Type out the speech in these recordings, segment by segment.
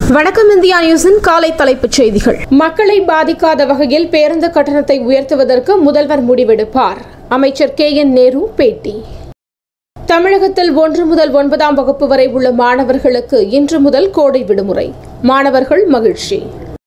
வணக்கம் இந்தியா நியூஸின் காலை தலைப்புச் செய்திகள் மக்களை பாதிக்காத வகையில் பேருந்து கட்டணத்தை உயர்த்துவதற்கு முதல்வர் முடிவெடுப்பார் அமைச்சர் கே என் நேரு பேட்டி தமிழகத்தில் ஒன்று முதல் ஒன்பதாம் வகுப்பு வரை உள்ள மாணவர்களுக்கு இன்று முதல் கோடை விடுமுறை மாணவர்கள் மகிழ்ச்சி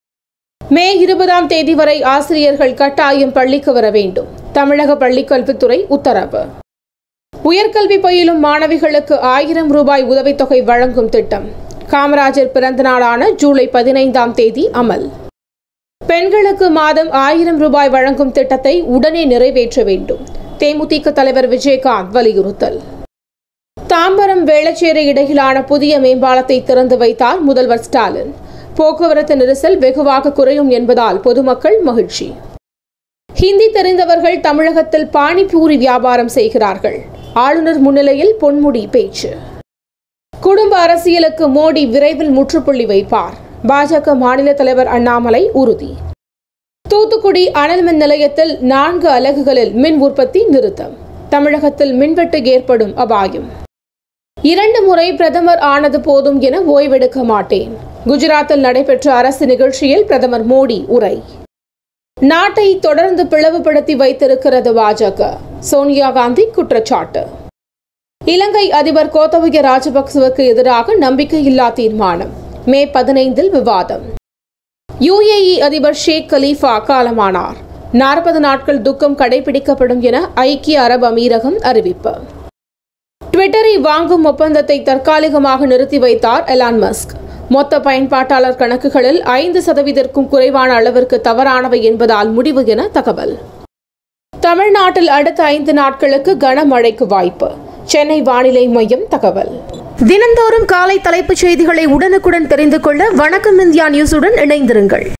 மே இருபதாம் தேதி வரை ஆசிரியர்கள் கட்டாயம் பள்ளிக்கு வர வேண்டும் தமிழக பள்ளிக்கல்வித்துறை உத்தரவு உயர்கல்வி பயிலும் மாணவிகளுக்கு ஆயிரம் ரூபாய் உதவித்தொகை வழங்கும் திட்டம் காமராஜர் பிறந்த நாளான ஜூலை பதினைந்தாம் தேதி அமல் பெண்களுக்கு மாதம் ஆயிரம் ரூபாய் வழங்கும் திட்டத்தை உடனே நிறைவேற்ற வேண்டும் தேமுதிக தலைவர் விஜயகாந்த் வலியுறுத்தல் தாம்பரம் வேளச்சேரி இடையிலான புதிய மேம்பாலத்தை திறந்து வைத்தார் முதல்வர் ஸ்டாலின் போக்குவரத்து நெரிசல் வெகுவாக குறையும் என்பதால் பொதுமக்கள் மகிழ்ச்சி ஹிந்தி தெரிந்தவர்கள் தமிழகத்தில் பானிபூரி வியாபாரம் செய்கிறார்கள் ஆளுநர் முன்னிலையில் பொன்முடி பேச்சு குடும்ப அரசியலுக்கு மோடி விரைவில் முற்றுப்புள்ளி வைப்பார் பாஜக மாநில தலைவர் அண்ணாமலை உறுதி தூத்துக்குடி அனல் மின் நிலையத்தில் நான்கு அலகுகளில் மின் உற்பத்தி நிறுத்தம் தமிழகத்தில் மின்வெட்டு ஏற்படும் அபாயம் இரண்டு முறை பிரதமர் ஆனது போதும் என ஓய்வெடுக்க மாட்டேன் குஜராத்தில் நடைபெற்ற அரசு நிகழ்ச்சியில் பிரதமர் மோடி உரை நாட்டை தொடர்ந்து பிளவுபடுத்தி வைத்திருக்கிறது பாஜக சோனியா காந்தி குற்றச்சாட்டு இலங்கை அதிபர் கோத்தபய ராஜபக்சவுக்கு எதிராக நம்பிக்கையில்லா தீர்மானம் மே பதினைந்தில் விவாதம் யுஏஇ அதிபர் ஷேக் கலீஃபா காலமானார் நாற்பது நாட்கள் துக்கம் கடைபிடிக்கப்படும் என ஐக்கிய அரபு அமீரகம் அறிவிப்பு ட்விட்டரை வாங்கும் ஒப்பந்தத்தை தற்காலிகமாக நிறுத்தி வைத்தார் எலான் மஸ்க் மொத்த பயன்பாட்டாளர் கணக்குகளில் ஐந்து சதவீதத்திற்கும் குறைவான அளவிற்கு தவறானவை என்பதால் முடிவு என தகவல் தமிழ்நாட்டில் அடுத்த ஐந்து நாட்களுக்கு கனமழைக்கு வாய்ப்பு சென்னை வானிலை மையம் தகவல் தினந்தோறும் காலை தலைப்புச் செய்திகளை உடனுக்குடன் தெரிந்து கொள்ள வணக்கம் இந்தியா நியூஸுடன் இணைந்திருங்கள்